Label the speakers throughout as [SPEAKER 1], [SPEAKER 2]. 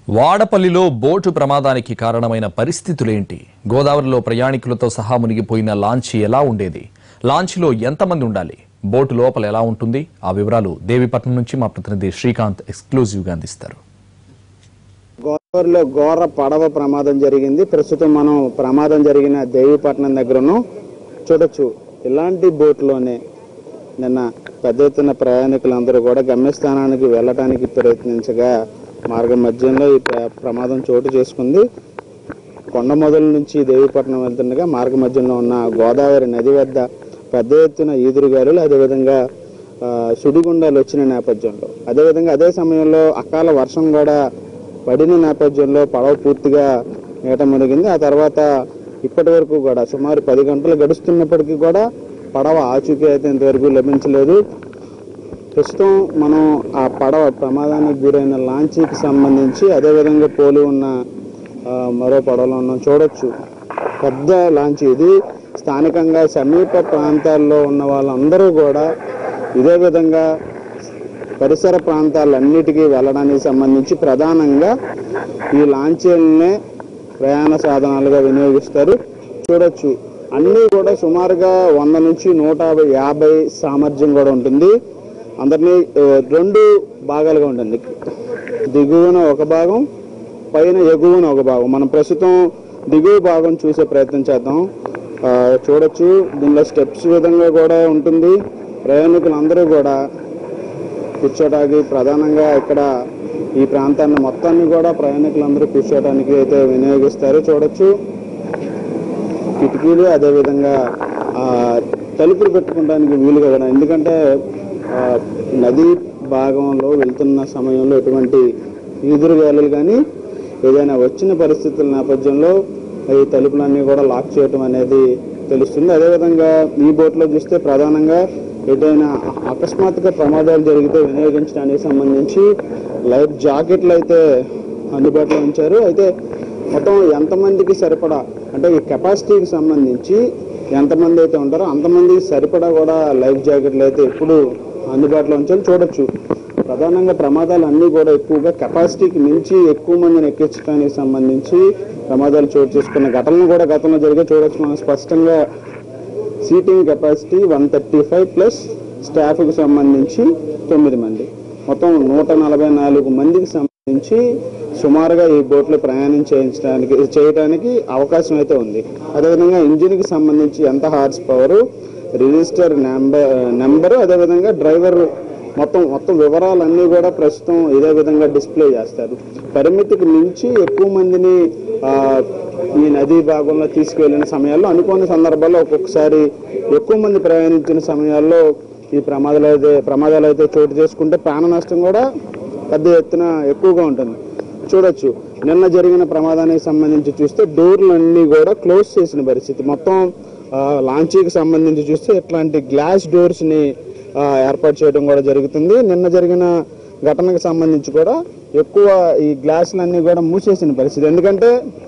[SPEAKER 1] వాడపల్లిలో boat ప్రమాదానికి కారణమైన పరిస్థితులేంటి గోదావరిలో ప్రయాణికులతో సహా మునిగిపోయిన లాంచీ ఎలా ఉండేది లాంచీలో ఎంతమంది ఉండాలి బోటు లోపల ఎలా ఉంటుంది ఆ వివరాలు దేవీపట్నం నుంచి మా ప్రతినిధి శ్రీకాంత్ ఎక్స్క్లూజివ్గా అందిస్తారు
[SPEAKER 2] గోదావరిలో ఘోర పడవ ప్రమాదం జరిగింది ప్రస్తుతం మనం ప్రమాదం జరిగిన దేవీపట్నం దగ్గరను చూడొచ్చు ఇలాంటి బోట్లోనే నిన్న పెద్ద ఎత్తున ప్రయాణికులందరూ కూడా గమ్యస్థానానికి వెళ్ళటానికి ప్రయత్నించగా మార్గ మధ్యంలో ఈ ప్ర- ప్రమాదం చోటు చేసుకుంది కొండ మొదల నుంచి దేవీపట్నం వెళ్తుండగా మార్గ మధ్యంలో ఉన్న గోదావరి నది వద్ద పెద్ద ఎత్తున ఈదురుగాలులు అదేవిధంగా ఆ, సుడిగుండాలు వచ్చిన నేపథ్యంలో అదేవిధంగా అదే సమయంలో అకాల వర్షం కూడా పడిన నేపథ్యంలో పడవ పూర్తిగా నీట మునిగింది ఆ తర్వాత ఇప్పటి వరకు కూడా సుమారు పది గంటలు గడుస్తున్నప్పటికీ కూడా పడవ ఆచూకీ అయితే ఇంతవరకు లభించలేదు ప్రస్తుతం మనం ఆ పడవ ప్రమాదానికి గురైన లాంచీకి సంబంధించి అదేవిధంగా పోలి ఉన్న ఆ, మరో పడవలో ఉన్నాం చూడొచ్చు పెద్ద లాంచీ ఇది స్థానికంగా సమీప ప్రాంతాల్లో ఉన్న వాళ్ళందరూ కూడా ఇదే విధంగా పరిసర ప్రాంతాలన్నిటికీ వెళ్ళడానికి సంబంధించి ప్రధానంగా ఈ లాంచీలనే ప్రయాణ సాధనాలుగా వినియోగిస్తారు చూడొచ్చు అన్నీ కూడా సుమారుగా వంద నుంచి నూట యాభై సామర్థ్యం కూడా ఉంటుంది అందరినీ ఆ, రెండు భాగాలుగా ఉంటుంది దిగువన ఒక భాగం పైన ఎగువన ఒక భాగం మనం ప్రస్తుతం దిగువ భాగం చూసే ప్రయత్నం చేద్దాం ఆ, చూడొచ్చు దీనిలో స్టెప్స్ విధంగా కూడా ఉంటుంది ప్రయాణికులందరూ కూడా కూర్చోటానికి ప్రధానంగా ఇక్కడ ఈ ప్రాంతాన్ని మొత్తాన్ని కూడా ప్రయాణికులందరూ కూర్చోటానికి అయితే వినియోగిస్తారు చూడొచ్చు కిటికీలు అదేవిధంగా ఆ, తలుపులు పెట్టుకోవడానికి వీలుగా కూడా ఎందుకంటే ఆ, నది భాగంలో వెళ్తున్న సమయంలో ఎటువంటి ఈదురుగాలులు కానీ ఏదైనా వచ్చిన పరిస్థితుల నేపథ్యంలో ఈ తలుపులన్నీ కూడా లాక్ చేయటం అనేది తెలుస్తుంది అదేవిధంగా ఈ బోట్లో చూస్తే ప్రధానంగా ఏదైనా అకస్మాత్తుగా ప్రమాదాలు జరిగితే వినియోగించడానికి సంబంధించి లైఫ్ జాకెట్లు అయితే అందుబాటులో ఉంచారు అయితే మొత్తం ఎంతమందికి సరిపడా అంటే ఈ కెపాసిటీకి సంబంధించి ఎంతమంది అయితే ఉంటారో అంతమందికి సరిపడా కూడా లైఫ్ జాకెట్లు అయితే ఎప్పుడు అందుబాటులో ఉంచాలి చూడొచ్చు ప్రధానంగా ప్రమాదాలు అన్నీ కూడా ఎక్కువగా కెపాసిటీకి మించి ఎక్కువ మందిని ఎక్కించడానికి సంబంధించి ప్రమాదాలు చోటు చేసుకున్న ఘటనలు కూడా గతంలో జరిగే చూడొచ్చు మనం స్పష్టంగా seating capacity one thirty five plus స్టాఫ్కి సంబంధించి తొమ్మిది మంది మొత్తం నూట నలభై నాలుగు మందికి సంబంధించి సుమారుగా ఈ బోట్లో ప్రయాణం చేయించడానికి చేయడానికి అవకాశం అయితే ఉంది అదేవిధంగా ఇంజిన్కి సంబంధించి ఎంత horse power register number number అదేవిధంగా డ్రైవర్ మొత్తం మొత్తం వివరాలన్నీ కూడా ప్రస్తుతం ఇదే విధంగా డిస్ప్లే చేస్తారు పరిమితికి మించి ఎక్కువ మందిని ఆ, ఈ నదీ భాగంలో తీసుకువెళ్ళిన సమయాల్లో అనుకోని సందర్భాల్లో ఒక్కొక్కసారి ఎక్కువ మంది ప్రయాణించిన సమయాల్లో ఈ ప్రమాదాలు అయితే ప్రమాదాలు అయితే చోటు చేసుకుంటే ప్రాణ నష్టం కూడా పెద్ద ఎత్తున ఎక్కువగా ఉంటుంది చూడొచ్చు నిన్న జరిగిన ప్రమాదానికి సంబంధించి చూస్తే డోర్లన్నీ కూడా క్లోజ్ చేసిన పరిస్థితి మొత్తం ఆ, లాంచీకి సంబంధించి చూస్తే ఇట్లాంటి గ్లాస్ డోర్స్ని ఆ, ఏర్పాటు చేయడం కూడా జరుగుతుంది నిన్న జరిగిన ఘటనకు సంబంధించి కూడా ఎక్కువ ఈ గ్లాసులన్నీ కూడా మూసేసిన పరిస్థితి ఎందుకంటే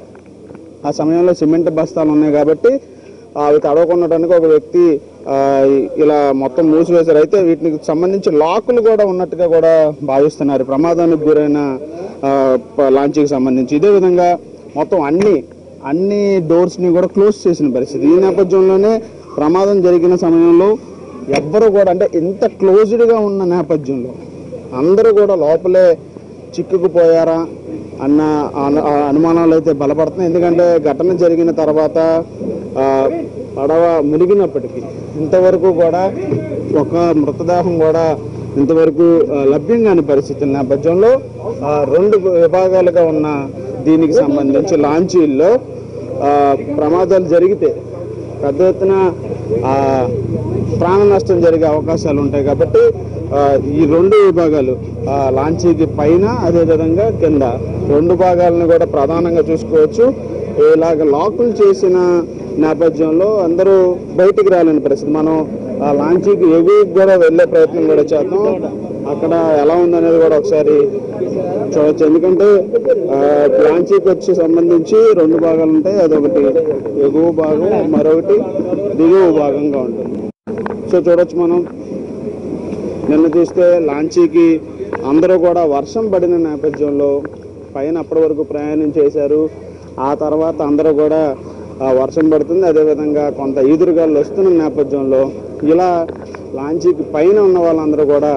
[SPEAKER 2] ఆ సమయంలో సిమెంట్ బస్తాలు ఉన్నాయి కాబట్టి ఆ, అవి తడవకుండటానికి ఒక వ్యక్తి ఆ, ఇలా మొత్తం మూసివేశారు అయితే వీటికి సంబంధించి లాకులు కూడా ఉన్నట్టుగా కూడా భావిస్తున్నారు ప్రమాదానికి గురైన ఆ, ప- లాంచీకి సంబంధించి ఇదే విధంగా మొత్తం అన్ని అన్ని డోర్స్ని కూడా క్లోజ్ చేసిన పరిస్థితి ఈ నేపథ్యంలోనే ప్రమాదం జరిగిన సమయంలో ఎవ్వరు కూడా అంటే ఇంత క్లోజ్డ్గా ఉన్న నేపథ్యంలో అందరూ కూడా లోపలే చిక్కుకుపోయారా అన్న అను- ఆ అనుమానాలు అయితే బలపడుతున్నాయి ఎందుకంటే ఘటన జరిగిన తర్వాత ఆ, పడవ మునిగినప్పటికీ ఇంతవరకు కూడా ఒక మృతదేహం కూడా ఇంతవరకు ఆ, లభ్యం కాని పరిస్థితుల నేపథ్యంలో ఆ, రెండు విభాగాలుగా ఉన్న దీనికి సంబంధించి లాంచీల్లో ఆ, ప్రమాదాలు జరిగితే పెద్ద ఎత్తున ఆ, ప్రాణ నష్టం జరిగే అవకాశాలు ఉంటాయి కాబట్టి ఆ, ఈ రెండు విభాగాలు ఆ, లాంచీకి పైన అదేవిధంగా కింద రెండు భాగాలను కూడా ప్రధానంగా చూసుకోవచ్చు ఇలాగ లాకులు చేసిన నేపథ్యంలో అందరూ బయటికి రాలేని పరిస్థితి మనం ఆ లాంచీకి ఎగువకి కూడా వెళ్ళే ప్రయత్నం కూడా చేద్దాం అక్కడ ఎలా ఉందనేది కూడా ఒకసారి చూడొచ్చు ఎందుకంటే ఆ, లాంచీకి వచ్చి సంబంధించి రెండు భాగాలు ఉంటాయి అదొకటి ఎగువ భాగం మరొకటి దిగువ భాగంగా ఉంటుంది సో చూడొచ్చు మనం నిన్న చూస్తే లాంచీకి అందరూ కూడా వర్షం పడిన నేపథ్యంలో పైన అప్పటి వరకు ప్రయాణం చేశారు ఆ తర్వాత అందరూ కూడా ఆ, వర్షం పడుతుంది అదేవిధంగా కొంత ఈదురుగాలు వస్తున్న నేపథ్యంలో ఇలా లాంచీకి పైన ఉన్న వాళ్ళందరూ కూడా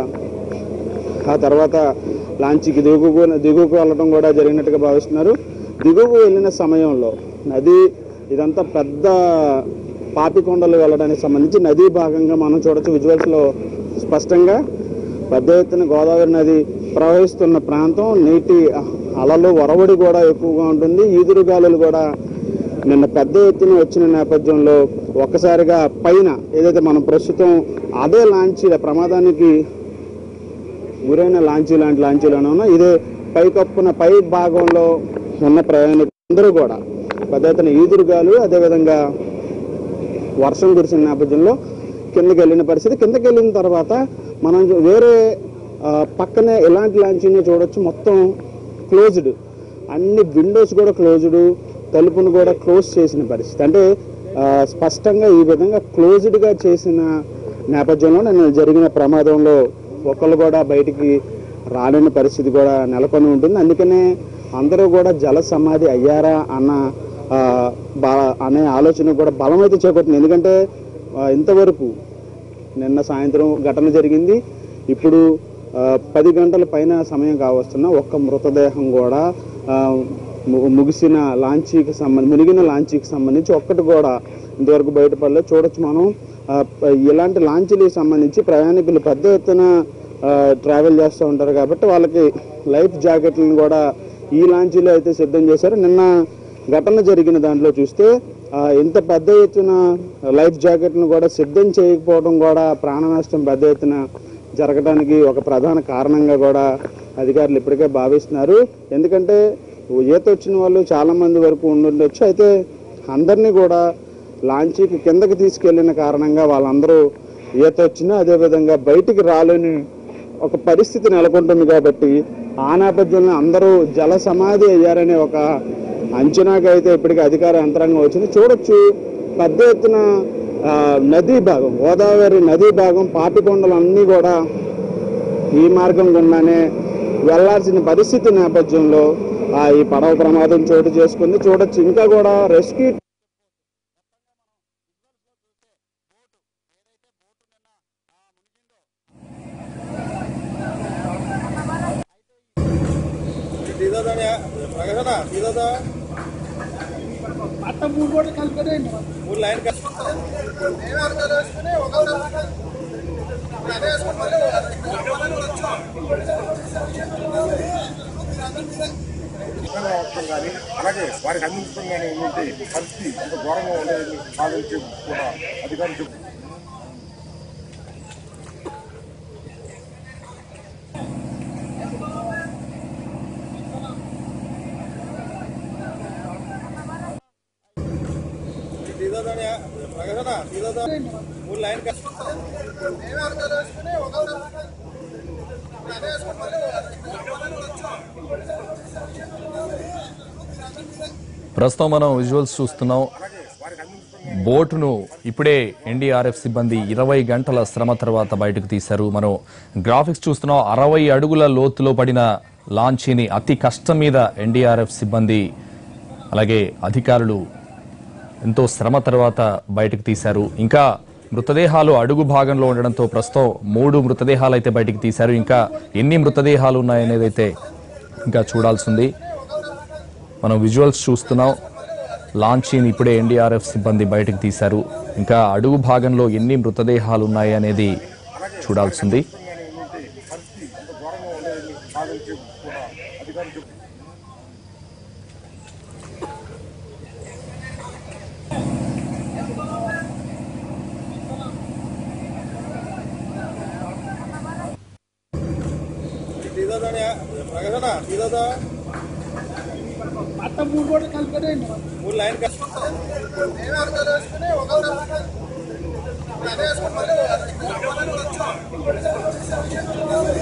[SPEAKER 2] ఆ తర్వాత లాంచీకి దిగుకు దిగుకు వెళ్ళడం కూడా జరిగినట్టుగా భావిస్తున్నారు దిగుకు వెళ్ళిన సమయంలో నది ఇదంతా పెద్ద పాపికొండలు వెళ్ళడానికి సంబంధించి నదీ భాగంగా మనం చూడొచ్చు విజువల్స్లో స్పష్టంగా పెద్ద ఎత్తున గోదావరి నది ప్రవహిస్తున్న ప్రాంతం నీటి అలలు వరవడి కూడా ఎక్కువగా ఉంటుంది ఈదురుగాలులు కూడా నిన్న పెద్ద ఎత్తున వచ్చిన నేపథ్యంలో ఒక్కసారిగా పైన ఏదైతే మనం ప్రస్తుతం అదే లాంచీల ప్రమాదానికి గురైన లాంచీ లాంటి లాంచీలోనే ఉన్నా ఇదే పైకప్పున పై భాగంలో ఉన్న ప్రయాణికులందరూ కూడా పెద్ద ఎత్తున ఈదురుగాలు అదేవిధంగా వర్షం కురిసిన నేపథ్యంలో కిందకి వెళ్ళిన పరిస్థితి కిందకి వెళ్ళిన తర్వాత మనం చూ- వేరే ఆ, పక్కనే ఎలాంటి లాంచీని చూడొచ్చు మొత్తం క్లోజ్డ్ అన్ని విండోస్ కూడా క్లోజ్డ్ తలుపును కూడా క్లోజ్ చేసిన పరిస్థితి అంటే ఆ, స్పష్టంగా ఈ విధంగా క్లోజ్డ్గా చేసిన నేపథ్యంలో నేను జరిగిన ప్రమాదంలో ఒకళ్ళు కూడా బయటికి రాలేని పరిస్థితి కూడా నెలకొని ఉంటుంది అందుకనే అందరూ కూడా జల సమాధి అయ్యారా అన్న ఆ, బా- అనే ఆలోచన కూడా బలమైతే చేపట్టింది ఎందుకంటే ఆ, ఇంతవరకు నిన్న సాయంత్రం ఘటన జరిగింది ఇప్పుడు ఆ, పది గంటల పైన సమయం కావస్తున్న ఒక్క మృతదేహం కూడా ఆ, ము- ముగిసిన లాంచీకి సంబంధించి మునిగిన లాంచీకి సంబంధించి ఒక్కటి కూడా ఇంతవరకు బయటపడలేదు చూడొచ్చు మనం ఆ, ప- ఇలాంటి లాంచీలకు సంబంధించి ప్రయాణికులు పెద్ద ఎత్తున ఆ, ట్రావెల్ చేస్తూ ఉంటారు కాబట్టి వాళ్ళకి లైఫ్ జాకెట్లను కూడా ఈ లాంచీలో అయితే సిద్ధం చేశారు నిన్న ఘటన జరిగిన దాంట్లో చూస్తే ఆ, ఇంత పెద్ద ఎత్తున లైఫ్ జాకెట్ను కూడా సిద్ధం చేయకపోవడం కూడా ప్రాణ నష్టం పెద్ద ఎత్తున జరగడానికి ఒక ప్రధాన కారణంగా కూడా అధికారులు ఇప్పటికే భావిస్తున్నారు ఎందుకంటే ఈత వచ్చిన వాళ్ళు చాలా మంది వరకు ఉండుండొచ్చు అయితే అందరినీ కూడా లాంచీకి కిందకి తీసుకెళ్లిన కారణంగా వాళ్ళందరూ ఈత వచ్చినా అదేవిధంగా బయటికి రాలేని ఒక పరిస్థితి నెలకొంటుంది కాబట్టి ఆ నేపథ్యంలో అందరూ జల సమాధి అయ్యారనే ఒక అంచనాకి అయితే ఇప్పటికీ అధికార యంత్రాంగం వచ్చింది చూడొచ్చు పెద్ద ఎత్తున ఆ, నదీ భాగం గోదావరి నదీ భాగం పాపికొండలు అన్నీ కూడా ఈ మార్గం గుండానే వెళ్లాల్సిన పరిస్థితి నేపథ్యంలో ఆ, ఈ పడవ ప్రమాదం చోటు చేసుకుంది చూడొచ్చు ఇంకా కూడా రెస్క్యూ
[SPEAKER 3] అవసరం కానీ అలాగే వారికి అందించడం కానీ ఉంటే పరిస్థితి ఇంత ఘోరంగా ఉండేది కాదని చెప్పి కూడా అధికారులు చెప్పు
[SPEAKER 1] ప్రస్తుతం మనం విజువల్స్ చూస్తున్నాం బోటును ఇప్పుడే ఎన్డీఆర్ఎఫ్ సిబ్బంది ఇరవై గంటల శ్రమ తర్వాత బయటకు తీశారు మనం గ్రాఫిక్స్ చూస్తున్నాం అరవై అడుగుల లోతులో పడిన లాంచీని అతి కష్టం మీద ఎన్డీఆర్ఎఫ్ సిబ్బంది అలాగే అధికారులు ఎంతో శ్రమ తర్వాత బయటకు తీశారు ఇంకా మృతదేహాలు అడుగు భాగంలో ఉండడంతో ప్రస్తుతం మూడు మృతదేహాలు అయితే బయటకు తీశారు ఇంకా ఎన్ని మృతదేహాలు ఉన్నాయనేది అయితే ఇంకా చూడాల్సింది మనం విజువల్స్ చూస్తున్నాం లాంచీని ఇప్పుడే ఎన్డీఆర్ఎఫ్ సిబ్బంది బయటకు తీశారు ఇంకా అడుగు భాగంలో ఎన్ని మృతదేహాలు ఉన్నాయి అనేది చూడాల్సింది
[SPEAKER 3] ఉంటే పరిస్థితి ఇంత ఘోరంగా ఉండేది కాదని చెప్పి కూడా అధికారులు చెప్పు
[SPEAKER 4] మూడు